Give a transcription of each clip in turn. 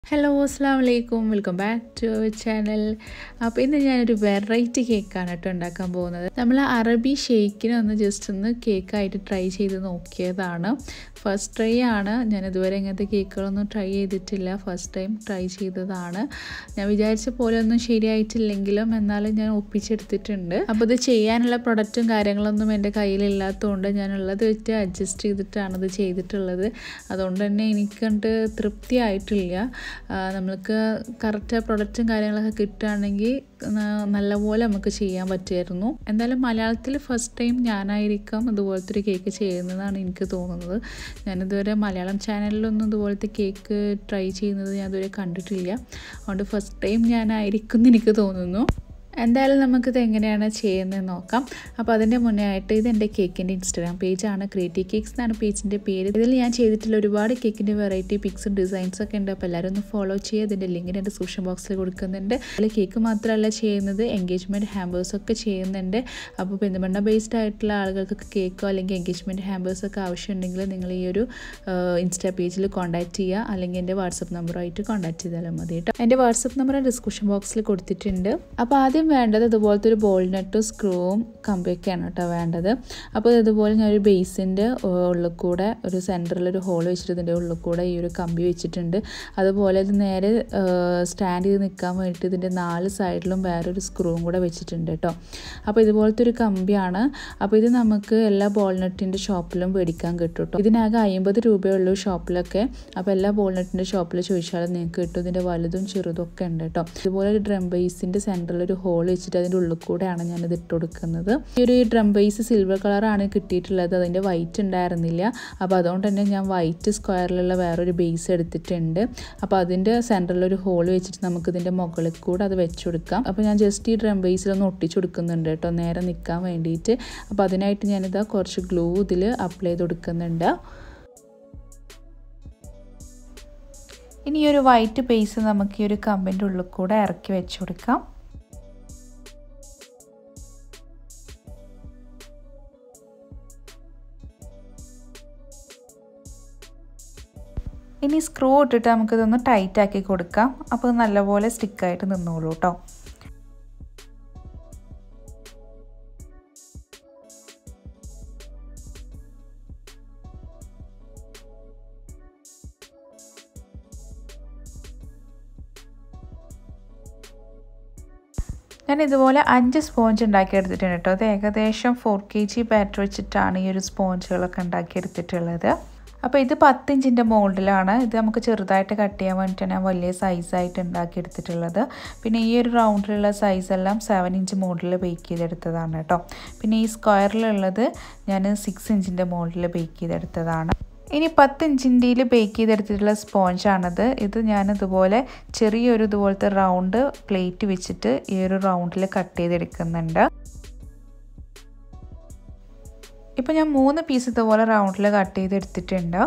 hello അസ്സാം വലൈക്കും welcome back to channel അപ്പോൾ ഇന്ന് ഞാനൊരു വെറൈറ്റി കേക്കാണ് കേട്ടോ ഉണ്ടാക്കാൻ പോകുന്നത് നമ്മൾ അറബി ഷേക്കിനെ ഒന്ന് ജസ്റ്റ് ഒന്ന് കേക്കായിട്ട് ട്രൈ ചെയ്ത് നോക്കിയതാണ് ഫസ്റ്റ് ട്രൈ ആണ് ഞാൻ ഇതുവരെ ഇങ്ങനത്തെ കേക്കുകളൊന്നും ട്രൈ ചെയ്തിട്ടില്ല ഫസ്റ്റ് ടൈം ട്രൈ ചെയ്തതാണ് ഞാൻ വിചാരിച്ച പോലെ ഒന്നും ശരിയായിട്ടില്ലെങ്കിലും എന്നാലും ഞാൻ ഒപ്പിച്ചെടുത്തിട്ടുണ്ട് അപ്പോൾ ഇത് ചെയ്യാനുള്ള പ്രൊഡക്റ്റും കാര്യങ്ങളൊന്നും എൻ്റെ കയ്യിലില്ലാത്തതുകൊണ്ട് ഞാനുള്ളത് വെച്ച് അഡ്ജസ്റ്റ് ചെയ്തിട്ടാണ് ഇത് ചെയ്തിട്ടുള്ളത് അതുകൊണ്ട് തന്നെ എനിക്ക് കണ്ട് തൃപ്തിയായിട്ടില്ല നമ്മൾക്ക് കറക്റ്റ് പ്രൊഡക്റ്റും കാര്യങ്ങളൊക്കെ കിട്ടുകയാണെങ്കിൽ നല്ലപോലെ നമുക്ക് ചെയ്യാൻ പറ്റുമായിരുന്നു എന്തായാലും മലയാളത്തിൽ ഫസ്റ്റ് ടൈം ഞാനായിരിക്കാം ഇതുപോലത്തെ ഒരു കേക്ക് ചെയ്യുന്നതാണ് എനിക്ക് തോന്നുന്നത് ഞാനിതുവരെ മലയാളം ചാനലിലൊന്നും ഇതുപോലത്തെ കേക്ക് ട്രൈ ചെയ്യുന്നത് ഞാൻ ഇതുവരെ കണ്ടിട്ടില്ല അതുകൊണ്ട് ഫസ്റ്റ് ടൈം ഞാനായിരിക്കും എന്ന് എനിക്ക് തോന്നുന്നു എന്തായാലും നമുക്കിത് എങ്ങനെയാണ് ചെയ്യുന്നത് നോക്കാം അപ്പോൾ അതിൻ്റെ മുന്നേ ആയിട്ട് ഇത് എൻ്റെ കേക്കിൻ്റെ ഇൻസ്റ്റാഗ്രാം പേജാണ് ക്രിയേറ്റീവ് കേക്ക്സ് എന്നാണ് പേജിൻ്റെ പേര് ഇതിൽ ഞാൻ ചെയ്തിട്ടുള്ള ഒരുപാട് കേക്കിൻ്റെ വെറൈറ്റി പിക്സും ഡിസൈൻസും ഒക്കെ ഉണ്ട് അപ്പോൾ എല്ലാവരും ഒന്ന് ഫോളോ ചെയ്യുക ഇതിൻ്റെ ലിങ്ക് എൻ്റെ ഡിസ്ക്രിപ്ഷൻ ബോക്സിൽ കൊടുക്കുന്നുണ്ട് അതിൽ കേക്ക് മാത്രമല്ല ചെയ്യുന്നത് എൻഗേജ്മെൻറ്റ് ഹാമ്പേഴ്സ് ഒക്കെ ചെയ്യുന്നുണ്ട് അപ്പോൾ പെരുന്തമണ്ണ ബേസ്ഡ് ആയിട്ടുള്ള ആളുകൾക്കൊക്കെ കേക്കോ അല്ലെങ്കിൽ എൻഗേജ്മെൻറ്റ് ഹാമ്പേഴ്സ് ഒക്കെ ആവശ്യമുണ്ടെങ്കിൽ നിങ്ങൾ ഈ ഒരു ഇൻസ്റ്റാ പേജിൽ കോൺടാക്ട് ചെയ്യുക അല്ലെങ്കിൽ എൻ്റെ വാട്സപ്പ് നമ്പറുമായിട്ട് കോൺടാക്ട് ചെയ്താലും മതി കേട്ടോ എൻ്റെ വാട്സപ്പ് നമ്പർ ഡിസ്ക്രിപ്ഷൻ ബോക്സിൽ കൊടുത്തിട്ടുണ്ട് അപ്പോൾ ആദ്യം ആദ്യം വേണ്ടത് ഇതുപോലത്തെ ഒരു ബോൾ നെട്ടും സ്ക്രൂവും കമ്പിയൊക്കെയാണ് കേട്ടോ വേണ്ടത് അപ്പോൾ ഇതുപോലെ ഞാൻ ഒരു ബേസിൻ്റെ ഉള്ളിൽ കൂടെ ഒരു സെൻറ്ററിൽ ഒരു ഹോൾ വെച്ചിട്ട് ഇതിൻ്റെ ഉള്ളിൽ കൂടെ ഈ ഒരു കമ്പി വെച്ചിട്ടുണ്ട് അതുപോലെ ഇത് നേരെ സ്റ്റാൻഡ് ചെയ്ത് നിൽക്കാൻ വേണ്ടിയിട്ട് ഇതിൻ്റെ നാല് സൈഡിലും വേറൊരു സ്ക്രൂവും കൂടെ വെച്ചിട്ടുണ്ട് കേട്ടോ അപ്പോൾ ഇതുപോലത്തെ ഒരു കമ്പിയാണ് അപ്പോൾ ഇത് നമുക്ക് എല്ലാ ബോൾ നെറ്റിൻ്റെ ഷോപ്പിലും മേടിക്കാൻ കിട്ടും കേട്ടോ ഇതിനാകെ അമ്പത് രൂപയുള്ളൂ ഷോപ്പിലൊക്കെ അപ്പോൾ എല്ലാ ബോൾ നെറ്റിൻ്റെ ഷോപ്പിൽ ചോദിച്ചാലും നിങ്ങൾക്ക് കിട്ടും ഇതിൻ്റെ വലുതും ചെറുതും ഒക്കെ ഉണ്ട് കേട്ടോ ഇതുപോലെ ഒരു ഡ്രം ബേസിൻ്റെ സെൻറ്ററിൽ ഒരു ഹോൾ വെച്ചിട്ട് അതിൻ്റെ ഉള്ളിൽ കൂടെയാണ് ഞാനിത് ഇട്ട് കൊടുക്കുന്നത് ഈ ഒരു ഡ്രം ബേസ് സിൽവർ കളറാണ് കിട്ടിയിട്ടുള്ളത് അതിൻ്റെ വൈറ്റ് ഉണ്ടായിരുന്നില്ല അപ്പോൾ അതുകൊണ്ട് തന്നെ ഞാൻ വൈറ്റ് സ്ക്വയറിലുള്ള വേറൊരു ബേസ് എടുത്തിട്ടുണ്ട് അപ്പോൾ അതിൻ്റെ സെൻറ്ററിൽ ഒരു ഹോൾ വെച്ചിട്ട് നമുക്ക് ഇതിൻ്റെ മുകളിൽ കൂടെ അത് വെച്ച് കൊടുക്കാം അപ്പോൾ ഞാൻ ജസ്റ്റ് ഈ ഡ്രം ബേസിലൊന്ന് ഒട്ടിച്ചു കൊടുക്കുന്നുണ്ട് കേട്ടോ നേരെ നിൽക്കാൻ വേണ്ടിയിട്ട് അപ്പോൾ അതിനായിട്ട് ഞാനിതാ കുറച്ച് ഗ്ലൂ ഇതിൽ അപ്ലൈ ചെയ്ത് കൊടുക്കുന്നുണ്ട് ഇനി ഈ ഒരു വൈറ്റ് ബേസ് നമുക്ക് ഈ ഒരു കമ്പിൻ്റെ ഉള്ളിൽ കൂടെ ഇറക്കി വെച്ച് കൊടുക്കാം ഇനി സ്ക്രൂ ഇട്ടിട്ട് നമുക്കിതൊന്ന് ടൈറ്റ് ആക്കി കൊടുക്കാം അപ്പോൾ നല്ലപോലെ സ്റ്റിക്കായിട്ട് നിന്നോളൂ കേട്ടോ ഞാൻ ഇതുപോലെ അഞ്ച് സ്പോഞ്ച് ഉണ്ടാക്കിയെടുത്തിട്ടുണ്ട് കേട്ടോ അത് ഏകദേശം ഫോർ കെ ജി ബാറ്റർ വെച്ചിട്ടാണ് ഈ ഒരു സ്പോഞ്ചുകളൊക്കെ ഉണ്ടാക്കിയെടുത്തിട്ടുള്ളത് അപ്പോൾ ഇത് പത്ത് ഇഞ്ചിൻ്റെ മോൾഡിലാണ് ഇത് നമുക്ക് ചെറുതായിട്ട് കട്ട് ചെയ്യാൻ വേണ്ടിയിട്ടാണ് ഞാൻ വലിയ സൈസായിട്ട് ഉണ്ടാക്കിയെടുത്തിട്ടുള്ളത് പിന്നെ ഈ ഒരു റൗണ്ടിലുള്ള സൈസെല്ലാം സെവൻ ഇഞ്ച് മോൾഡിൽ ബേക്ക് ചെയ്തെടുത്തതാണ് കേട്ടോ പിന്നെ ഈ സ്ക്വയറിലുള്ളത് ഞാൻ സിക്സ് ഇഞ്ചിൻ്റെ മോൾഡിൽ ബേക്ക് ചെയ്തെടുത്തതാണ് ഇനി പത്ത് ഇഞ്ചിൻ്റെയിൽ ബേക്ക് ചെയ്തെടുത്തിട്ടുള്ള സ്പോഞ്ചാണത് ഇത് ഞാൻ ഇതുപോലെ ചെറിയൊരു ഇതുപോലത്തെ റൗണ്ട് പ്ലേറ്റ് വെച്ചിട്ട് ഈ ഒരു റൗണ്ടിൽ കട്ട് ചെയ്തെടുക്കുന്നുണ്ട് ഇപ്പോൾ ഞാൻ മൂന്ന് പീസ് ഇതുപോലെ റൗണ്ടിൽ കട്ട് ചെയ്തെടുത്തിട്ടുണ്ട്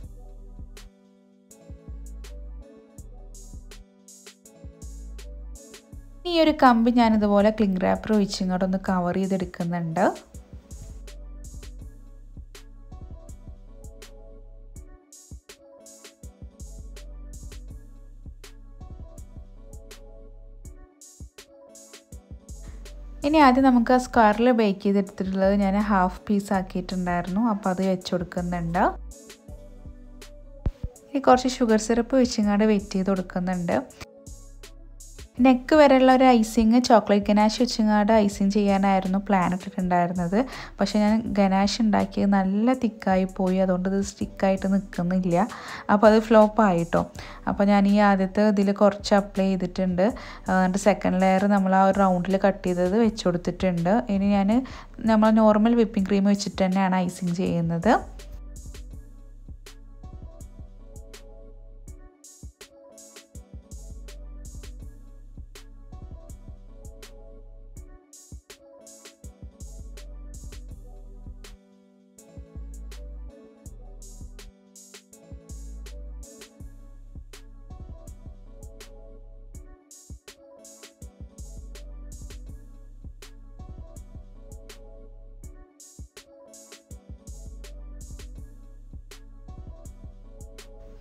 ഈ ഒരു കമ്പി ഞാനിതുപോലെ ക്ലിങ് റാപ്പർ ഒഴിച്ച് ഇങ്ങോട്ടൊന്ന് കവർ ചെയ്തെടുക്കുന്നുണ്ട് ഇനി ആദ്യം നമുക്ക് ആ സ്ക്വയറിൽ ബേക്ക് ചെയ്തെടുത്തിട്ടുള്ളത് ഞാൻ ഹാഫ് പീസ് ആക്കിയിട്ടുണ്ടായിരുന്നു അപ്പോൾ അത് വെച്ച് കൊടുക്കുന്നുണ്ട് ഇനി കുറച്ച് ഷുഗർ സിറപ്പ് വെച്ചിങ്ങാണ്ട് വെയിറ്റ് ചെയ്ത് കൊടുക്കുന്നുണ്ട് നെക്ക് വരെയുള്ള ഒരു ഐസിങ് ചോക്ലേറ്റ് ഗനാഷ് വെച്ചിങ്ങാണ്ട് ഐസിങ് ചെയ്യാനായിരുന്നു പ്ലാൻ ഇട്ടിട്ടുണ്ടായിരുന്നത് പക്ഷേ ഞാൻ ഗനാഷ് ഉണ്ടാക്കിയത് നല്ല തിക്കായി പോയി അതുകൊണ്ട് ഇത് സ്റ്റിക്കായിട്ട് നിൽക്കുന്നില്ല അപ്പോൾ അത് ഫ്ലോപ്പ് ആയിട്ടോ അപ്പോൾ ഞാൻ ഈ ആദ്യത്തെ ഇതിൽ കുറച്ച് അപ്ലൈ ചെയ്തിട്ടുണ്ട് എന്നിട്ട് സെക്കൻഡ് ലെയർ നമ്മൾ ആ ഒരു റൗണ്ടിൽ കട്ട് ചെയ്തത് വെച്ച് കൊടുത്തിട്ടുണ്ട് ഇനി ഞാൻ നമ്മൾ നോർമൽ വിപ്പിംഗ് ക്രീം വെച്ചിട്ട് തന്നെയാണ് ഐസിങ് ചെയ്യുന്നത്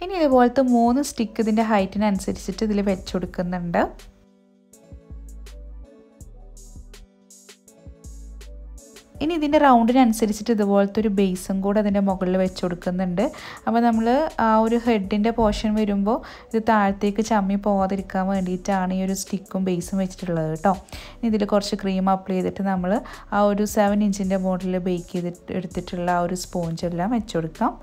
ഇനി ഇതുപോലത്തെ മൂന്ന് സ്റ്റിക്ക് ഇതിൻ്റെ ഹൈറ്റിനനുസരിച്ചിട്ട് ഇതിൽ വെച്ച് കൊടുക്കുന്നുണ്ട് ഇനി ഇതിൻ്റെ റൗണ്ടിനനുസരിച്ചിട്ട് ഇതുപോലത്തെ ഒരു ബേസും കൂടെ അതിൻ്റെ മുകളിൽ വെച്ച് കൊടുക്കുന്നുണ്ട് അപ്പോൾ നമ്മൾ ആ ഒരു ഹെഡിൻ്റെ പോർഷൻ വരുമ്പോൾ ഇത് താഴത്തേക്ക് ചമ്മി പോകാതിരിക്കാൻ വേണ്ടിയിട്ടാണ് ഈ ഒരു സ്റ്റിക്കും ബേസും വെച്ചിട്ടുള്ളത് കേട്ടോ ഇനി ഇതിൽ കുറച്ച് ക്രീം അപ്ലൈ ചെയ്തിട്ട് നമ്മൾ ആ ഒരു സെവൻ ഇഞ്ചിൻ്റെ മോഡലിൽ ബേക്ക് ചെയ്തിട്ട് എടുത്തിട്ടുള്ള ആ ഒരു സ്പോഞ്ചെല്ലാം വെച്ച് കൊടുക്കാം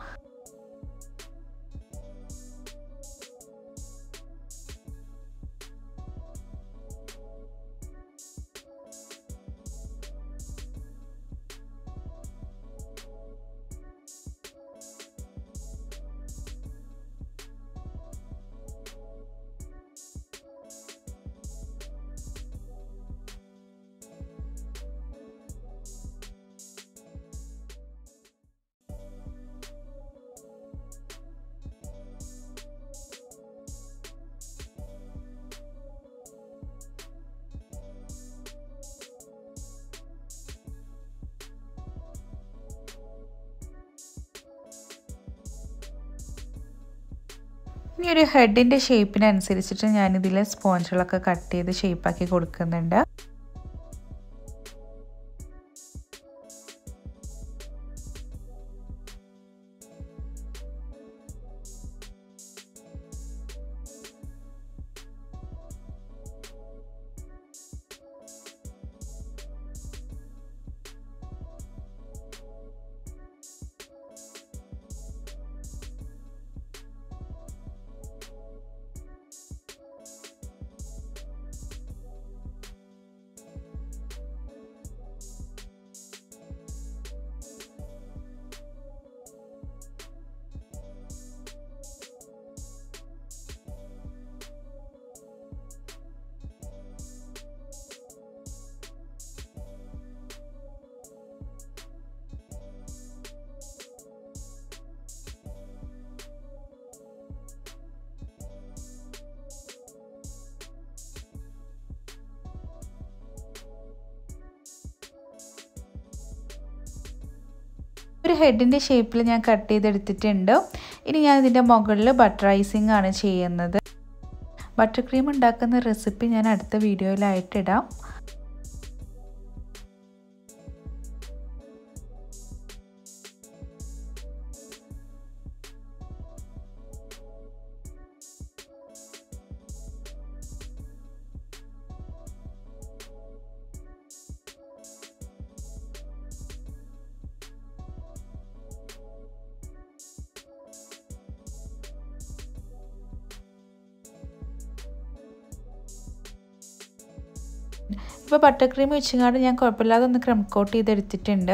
ഇനി ഒരു ഹെഡിൻ്റെ ഷേപ്പിനനുസരിച്ചിട്ട് ഞാനിതിൽ സ്പോഞ്ചുകളൊക്കെ കട്ട് ചെയ്ത് ഷേപ്പാക്കി കൊടുക്കുന്നുണ്ട് ഒരു ഹെഡിൻ്റെ ഷേപ്പിൽ ഞാൻ കട്ട് ചെയ്തെടുത്തിട്ടുണ്ട് ഇനി ഞാൻ ഇതിൻ്റെ മുകളിൽ ബട്ടർ ഐസിങ് ആണ് ചെയ്യുന്നത് ബട്ടർ ക്രീം ഉണ്ടാക്കുന്ന റെസിപ്പി ഞാൻ അടുത്ത വീഡിയോയിലായിട്ട് ഇടാം ഇപ്പോൾ ബട്ടർ ക്രീം വെച്ചുകൊണ്ട് ഞാൻ കുഴപ്പമില്ലാതെ ഒന്ന് ക്രം കോട്ട് ചെയ്തെടുത്തിട്ടുണ്ട്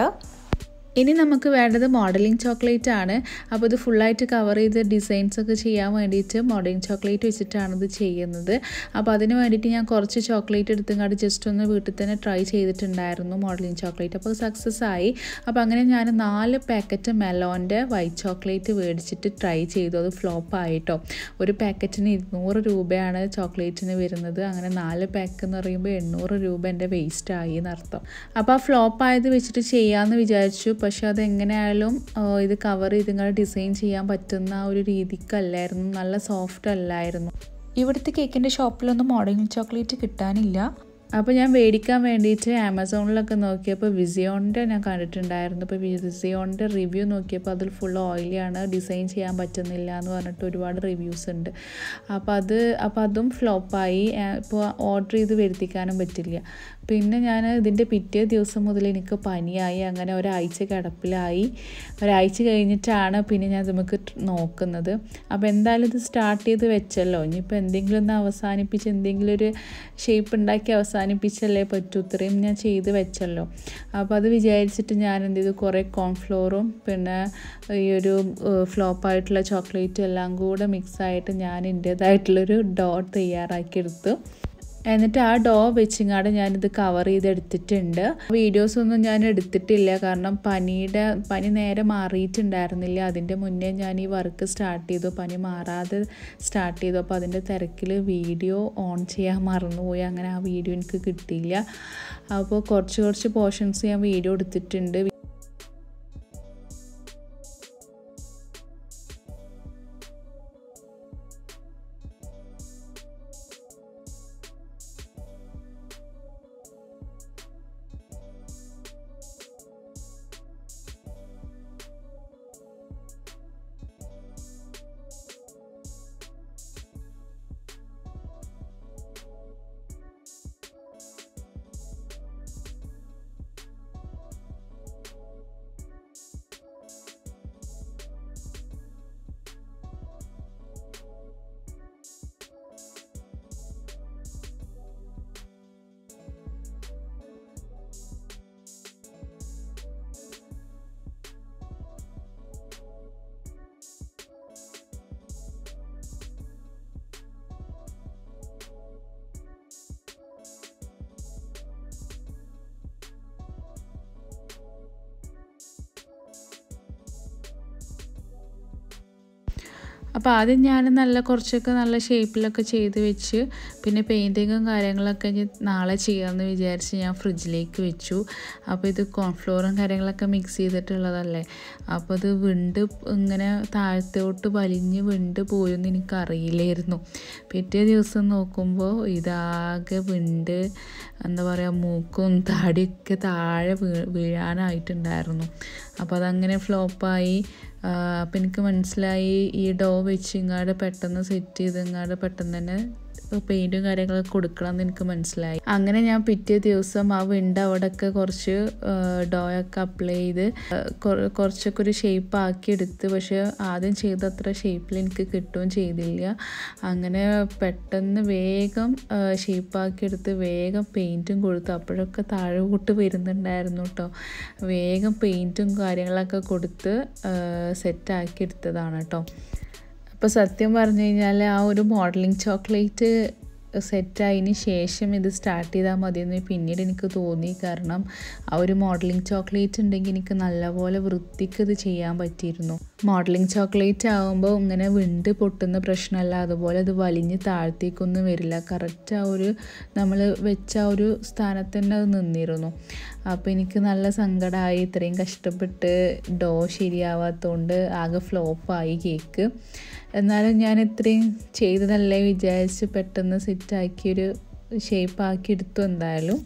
ഇനി നമുക്ക് വേണ്ടത് മോഡലിംഗ് ചോക്ലേറ്റ് ആണ് അപ്പോൾ ഇത് ഫുള്ളായിട്ട് കവർ ചെയ്ത് ഡിസൈൻസ് ഒക്കെ ചെയ്യാൻ വേണ്ടിയിട്ട് മോഡലിംഗ് ചോക്ലേറ്റ് വെച്ചിട്ടാണ് ഇത് ചെയ്യുന്നത് അപ്പോൾ അതിന് വേണ്ടിയിട്ട് ഞാൻ കുറച്ച് ചോക്ലേറ്റ് എടുത്തുകൊണ്ട് ജസ്റ്റ് ഒന്ന് വീട്ടിൽ തന്നെ ട്രൈ ചെയ്തിട്ടുണ്ടായിരുന്നു മോഡലിംഗ് ചോക്ലേറ്റ് അപ്പോൾ സക്സസ് ആയി അപ്പോൾ അങ്ങനെ ഞാൻ നാല് പാക്കറ്റ് മെലോൻ്റെ വൈറ്റ് ചോക്ലേറ്റ് മേടിച്ചിട്ട് ട്രൈ ചെയ്തു അത് ഫ്ലോപ്പ് ആയിട്ടോ ഒരു പാക്കറ്റിന് ഇരുന്നൂറ് രൂപയാണ് ചോക്ലേറ്റിന് വരുന്നത് അങ്ങനെ നാല് പാക്ക് എന്ന് പറയുമ്പോൾ എണ്ണൂറ് രൂപ എൻ്റെ വേസ്റ്റ് ആയി എന്നർത്ഥം അപ്പോൾ ആ ഫ്ലോപ്പ് ആയത് വെച്ചിട്ട് ചെയ്യാമെന്ന് വിചാരിച്ചു പക്ഷെ അത് എങ്ങനെയായാലും ഇത് കവർ ചെയ്ത് ഇങ്ങനെ ഡിസൈൻ ചെയ്യാൻ പറ്റുന്ന ആ ഒരു രീതിക്കല്ലായിരുന്നു നല്ല സോഫ്റ്റ് അല്ലായിരുന്നു ഇവിടുത്തെ കേക്കിൻ്റെ ഷോപ്പിലൊന്നും മോഡലിംഗ് ചോക്ലേറ്റ് കിട്ടാനില്ല അപ്പോൾ ഞാൻ മേടിക്കാൻ വേണ്ടിയിട്ട് ആമസോണിലൊക്കെ നോക്കിയപ്പോൾ വിസിയോണിൻ്റെ ഞാൻ കണ്ടിട്ടുണ്ടായിരുന്നു അപ്പോൾ വിസിയോണിൻ്റെ റിവ്യൂ നോക്കിയപ്പോൾ അതിൽ ഫുൾ ഓയിലിയാണ് ഡിസൈൻ ചെയ്യാൻ പറ്റുന്നില്ല എന്ന് പറഞ്ഞിട്ട് ഒരുപാട് റിവ്യൂസ് ഉണ്ട് അപ്പോൾ അത് അപ്പോൾ അതും ഫ്ലോപ്പായി ഇപ്പോൾ ഓർഡർ ചെയ്ത് വരുത്തിക്കാനും പറ്റില്ല പിന്നെ ഞാൻ ഇതിൻ്റെ പിറ്റേ ദിവസം മുതൽ എനിക്ക് പനിയായി അങ്ങനെ ഒരാഴ്ച കിടപ്പിലായി ഒരാഴ്ച കഴിഞ്ഞിട്ടാണ് പിന്നെ ഞാൻ നമുക്ക് നോക്കുന്നത് അപ്പോൾ എന്തായാലും ഇത് സ്റ്റാർട്ട് ചെയ്ത് വെച്ചല്ലോ ഇനിയിപ്പോൾ എന്തെങ്കിലും ഒന്ന് അവസാനിപ്പിച്ച് എന്തെങ്കിലും ഒരു ഷേപ്പ് ഉണ്ടാക്കി അവസാനിപ്പിച്ചല്ലേ പറ്റൂ ഇത്രയും ഞാൻ ചെയ്ത് വെച്ചല്ലോ അപ്പോൾ അത് വിചാരിച്ചിട്ട് ഞാൻ എന്ത് ചെയ്തു കുറേ കോൺഫ്ലോറും പിന്നെ ഈ ഒരു ഫ്ലോപ്പായിട്ടുള്ള ചോക്ലേറ്റും എല്ലാം കൂടെ മിക്സായിട്ട് ഞാൻ എൻ്റേതായിട്ടുള്ളൊരു ഡോ തയ്യാറാക്കിയെടുത്തു എന്നിട്ട് ആ ഡോ വെച്ചിങ്ങാട് ഞാനിത് കവർ ചെയ്തെടുത്തിട്ടുണ്ട് വീഡിയോസ് ഒന്നും ഞാൻ എടുത്തിട്ടില്ല കാരണം പനിയുടെ പനി നേരെ മാറിയിട്ടുണ്ടായിരുന്നില്ല അതിൻ്റെ മുന്നേ ഞാൻ ഈ വർക്ക് സ്റ്റാർട്ട് ചെയ്തു പനി മാറാതെ സ്റ്റാർട്ട് ചെയ്തു അപ്പോൾ അതിൻ്റെ തിരക്കിൽ വീഡിയോ ഓൺ ചെയ്യാൻ മറന്നുപോയി അങ്ങനെ ആ വീഡിയോ എനിക്ക് കിട്ടിയില്ല അപ്പോൾ കുറച്ച് കുറച്ച് പോർഷൻസ് ഞാൻ വീഡിയോ എടുത്തിട്ടുണ്ട് അപ്പോൾ ആദ്യം ഞാൻ നല്ല കുറച്ചൊക്കെ നല്ല ഷേപ്പിലൊക്കെ ചെയ്ത് വെച്ച് പിന്നെ പെയിൻറ്റിങ്ങും കാര്യങ്ങളൊക്കെ ഇനി നാളെ ചെയ്യാമെന്ന് വിചാരിച്ച് ഞാൻ ഫ്രിഡ്ജിലേക്ക് വെച്ചു അപ്പോൾ ഇത് കോൺഫ്ലോറും കാര്യങ്ങളൊക്കെ മിക്സ് ചെയ്തിട്ടുള്ളതല്ലേ അപ്പോൾ ഇത് വിണ്ട് ഇങ്ങനെ താഴത്തോട്ട് വലിഞ്ഞ് വിണ്ട് പോയെന്ന് എനിക്കറിയില്ലായിരുന്നു പിറ്റേ ദിവസം നോക്കുമ്പോൾ ഇതാകെ വിണ്ട് എന്താ പറയുക മൂക്കും താടിയൊക്കെ താഴെ വീ വീഴാനായിട്ടുണ്ടായിരുന്നു അപ്പോൾ അതങ്ങനെ ഫ്ലോപ്പായി അപ്പം എനിക്ക് മനസ്സിലായി ഈ ഡോ വെച്ച് ഇങ്ങാട് പെട്ടെന്ന് സെറ്റ് ചെയ്ത് ഇങ്ങാട് പെട്ടെന്ന് തന്നെ പെയിൻറ്റും കാര്യങ്ങളൊക്കെ കൊടുക്കണം എന്ന് എനിക്ക് മനസ്സിലായി അങ്ങനെ ഞാൻ പിറ്റേ ദിവസം ആ വിണ്ട് അവിടെയൊക്കെ കുറച്ച് ഡോയൊക്കെ അപ്ലൈ ചെയ്ത് കുറച്ചൊക്കെ ഒരു ഷേപ്പ് ആക്കി എടുത്ത് പക്ഷെ ആദ്യം ചെയ്ത അത്ര ഷേപ്പിൽ എനിക്ക് കിട്ടുകയും ചെയ്തില്ല അങ്ങനെ പെട്ടെന്ന് വേഗം ഷേപ്പാക്കി എടുത്ത് വേഗം പെയിൻറ്റും കൊടുത്തു അപ്പോഴൊക്കെ താഴോട്ട് വരുന്നുണ്ടായിരുന്നു കേട്ടോ വേഗം പെയിൻറ്റും കാര്യങ്ങളൊക്കെ കൊടുത്ത് സെറ്റാക്കി എടുത്തതാണ് കേട്ടോ അപ്പോൾ സത്യം പറഞ്ഞു കഴിഞ്ഞാൽ ആ ഒരു മോഡലിംഗ് ചോക്ലേറ്റ് സെറ്റായതിന് ശേഷം ഇത് സ്റ്റാർട്ട് ചെയ്താൽ മതിയെന്ന് പിന്നീട് എനിക്ക് തോന്നി കാരണം ആ ഒരു മോഡലിംഗ് ചോക്ലേറ്റ് ഉണ്ടെങ്കിൽ എനിക്ക് നല്ലപോലെ വൃത്തിക്ക് ഇത് ചെയ്യാൻ പറ്റിയിരുന്നു മോഡലിംഗ് ചോക്ലേറ്റ് ആകുമ്പോൾ ഇങ്ങനെ വിണ്ട് പൊട്ടുന്ന പ്രശ്നമല്ല അതുപോലെ അത് വലിഞ്ഞ് താഴത്തേക്കൊന്നും വരില്ല കറക്റ്റ് ആ ഒരു നമ്മൾ വെച്ച ആ ഒരു സ്ഥാനത്ത് തന്നെ അത് നിന്നിരുന്നു അപ്പോൾ എനിക്ക് നല്ല സങ്കടമായി ഇത്രയും കഷ്ടപ്പെട്ട് ഡോ ശരിയാവാത്തതുകൊണ്ട് ആകെ ഫ്ലോപ്പായി കേക്ക് എന്നാലും ഞാൻ ഇത്രയും ചെയ്തതല്ലേ വിചാരിച്ച് പെട്ടെന്ന് സെറ്റാക്കിയൊരു ഷേപ്പാക്കി എടുത്തു എന്തായാലും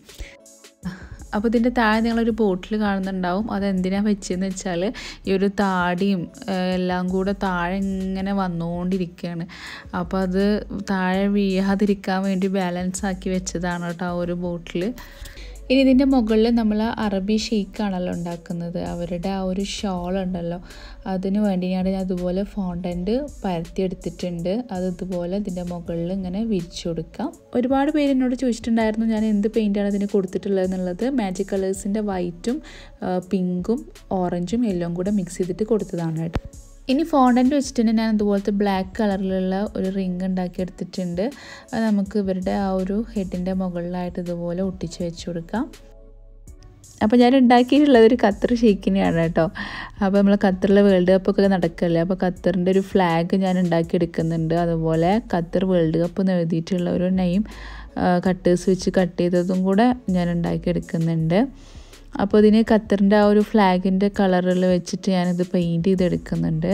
അപ്പോൾ ഇതിൻ്റെ താഴെ നിങ്ങളൊരു ബോട്ടിൽ കാണുന്നുണ്ടാവും അതെന്തിനാണ് വെച്ചതെന്ന് വെച്ചാൽ ഈ ഒരു താടിയും എല്ലാം കൂടെ താഴെ ഇങ്ങനെ വന്നുകൊണ്ടിരിക്കുകയാണ് അപ്പോൾ അത് താഴെ വീഴാതിരിക്കാൻ വേണ്ടി ബാലൻസ് ആക്കി വെച്ചതാണ് കേട്ടോ ആ ഒരു ബോട്ടിൽ ഇനി ഇതിൻ്റെ മുകളിൽ നമ്മൾ അറബി ഷെയ്ക്കാണല്ലോ ഉണ്ടാക്കുന്നത് അവരുടെ ആ ഒരു ഷോൾ ഉണ്ടല്ലോ അതിന് വേണ്ടി ഞാൻ അതുപോലെ ഫോണ്ടൻറ്റ് പരത്തിയെടുത്തിട്ടുണ്ട് അത് ഇതുപോലെ ഇതിൻ്റെ മുകളിൽ ഇങ്ങനെ വിരിച്ചു കൊടുക്കാം ഒരുപാട് പേര് എന്നോട് ചോദിച്ചിട്ടുണ്ടായിരുന്നു ഞാൻ എന്ത് പെയിൻറ്റാണ് ഇതിന് കൊടുത്തിട്ടുള്ളത് എന്നുള്ളത് മാജിക് കളേഴ്സിൻ്റെ വൈറ്റും പിങ്കും ഓറഞ്ചും എല്ലാം കൂടെ മിക്സ് ചെയ്തിട്ട് കൊടുത്തതാണ് കേട്ടോ ഇനി ഫോണ്ടൻറ്റ് വെച്ചിട്ട് ഞാൻ അതുപോലത്തെ ബ്ലാക്ക് കളറിലുള്ള ഒരു റിങ് ഉണ്ടാക്കി എടുത്തിട്ടുണ്ട് അത് നമുക്ക് ഇവരുടെ ആ ഒരു ഹെഡിൻ്റെ മുകളിലായിട്ട് ഇതുപോലെ ഒട്ടിച്ച് വെച്ച് കൊടുക്കാം അപ്പോൾ ഞാൻ ഉണ്ടാക്കിയിട്ടുള്ളത് ഒരു ഖത്തർ ഷെയ്ക്കിനെയാണ് കേട്ടോ അപ്പോൾ നമ്മൾ ഖത്തറിലെ വേൾഡ് കപ്പൊക്കെ നടക്കല്ലേ അപ്പോൾ ഖത്തറിൻ്റെ ഒരു ഫ്ലാഗ് ഞാൻ ഉണ്ടാക്കിയെടുക്കുന്നുണ്ട് അതുപോലെ ഖത്തർ വേൾഡ് കപ്പ് എന്ന് എഴുതിയിട്ടുള്ള ഒരു നെയിം കട്ടേഴ്സ് വെച്ച് കട്ട് ചെയ്തതും കൂടെ ഞാൻ ഉണ്ടാക്കിയെടുക്കുന്നുണ്ട് അപ്പോൾ ഇതിന് ഖത്തറിൻ്റെ ആ ഒരു ഫ്ലാഗിൻ്റെ കളറിൽ വെച്ചിട്ട് ഞാനിത് പെയിൻറ്റ് ചെയ്തെടുക്കുന്നുണ്ട്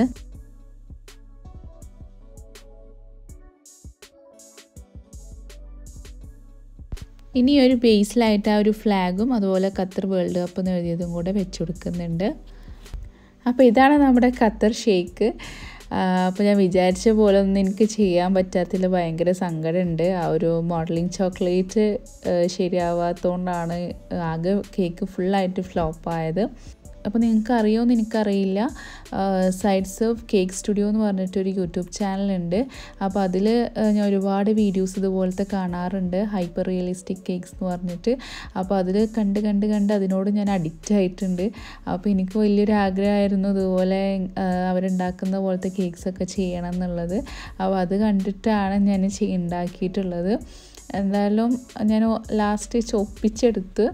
ഇനി ഒരു ബേസിലായിട്ട് ആ ഒരു ഫ്ലാഗും അതുപോലെ ഖത്തർ വേൾഡ് കപ്പ് എന്ന് എഴുതിയതും കൂടെ വെച്ച് കൊടുക്കുന്നുണ്ട് അപ്പോൾ ഇതാണ് നമ്മുടെ ഖത്തർ ഷേക്ക് അപ്പോൾ ഞാൻ വിചാരിച്ച പോലെ ഒന്നും എനിക്ക് ചെയ്യാൻ പറ്റാത്തതിൽ ഭയങ്കര സങ്കടമുണ്ട് ആ ഒരു മോഡലിംഗ് ചോക്ലേറ്റ് ശരിയാവാത്തതുകൊണ്ടാണ് ആകെ കേക്ക് ഫുള്ളായിട്ട് ഫ്ലോപ്പായത് അപ്പോൾ നിങ്ങൾക്ക് അറിയുമോ എനിക്കറിയില്ല സൈഡ്സ് ഓഫ് കേക്ക് സ്റ്റുഡിയോ എന്ന് പറഞ്ഞിട്ടൊരു യൂട്യൂബ് ചാനലുണ്ട് അപ്പോൾ അതിൽ ഞാൻ ഒരുപാട് വീഡിയോസ് ഇതുപോലത്തെ കാണാറുണ്ട് ഹൈപ്പർ റിയലിസ്റ്റിക് കേക്ക്സ് എന്ന് പറഞ്ഞിട്ട് അപ്പോൾ അതിൽ കണ്ട് കണ്ട് കണ്ട് അതിനോട് ഞാൻ അഡിക്റ്റ് ആയിട്ടുണ്ട് അപ്പോൾ എനിക്ക് വലിയൊരു ആഗ്രഹമായിരുന്നു ഇതുപോലെ അവരുണ്ടാക്കുന്ന പോലത്തെ കേക്ക്സൊക്കെ ചെയ്യണം എന്നുള്ളത് അപ്പോൾ അത് കണ്ടിട്ടാണ് ഞാൻ ഉണ്ടാക്കിയിട്ടുള്ളത് എന്തായാലും ഞാൻ ലാസ്റ്റ് ചൊപ്പിച്ചെടുത്ത്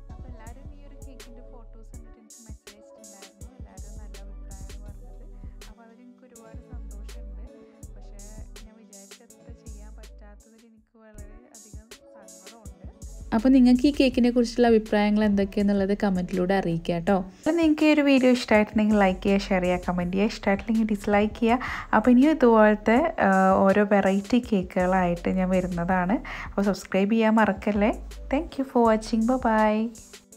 അപ്പോൾ നിങ്ങൾക്ക് ഈ കേക്കിനെ കുറിച്ചുള്ള അഭിപ്രായങ്ങൾ എന്തൊക്കെയാണെന്നുള്ളത് കമൻറ്റിലൂടെ അറിയിക്കുക കേട്ടോ അപ്പോൾ നിങ്ങൾക്ക് ഈ ഒരു വീഡിയോ ഇഷ്ടമായിട്ടുണ്ടെങ്കിൽ ലൈക്ക് ചെയ്യുക ഷെയർ ചെയ്യുക കമൻറ്റ് ചെയ്യുക ഇഷ്ടമായിട്ടില്ലെങ്കിൽ ഡിസ്ലൈക്ക് ചെയ്യുക അപ്പോൾ ഇനിയും ഇതുപോലത്തെ ഓരോ വെറൈറ്റി കേക്കുകളായിട്ട് ഞാൻ വരുന്നതാണ് അപ്പോൾ സബ്സ്ക്രൈബ് ചെയ്യാൻ മറക്കല്ലേ thank you for watching by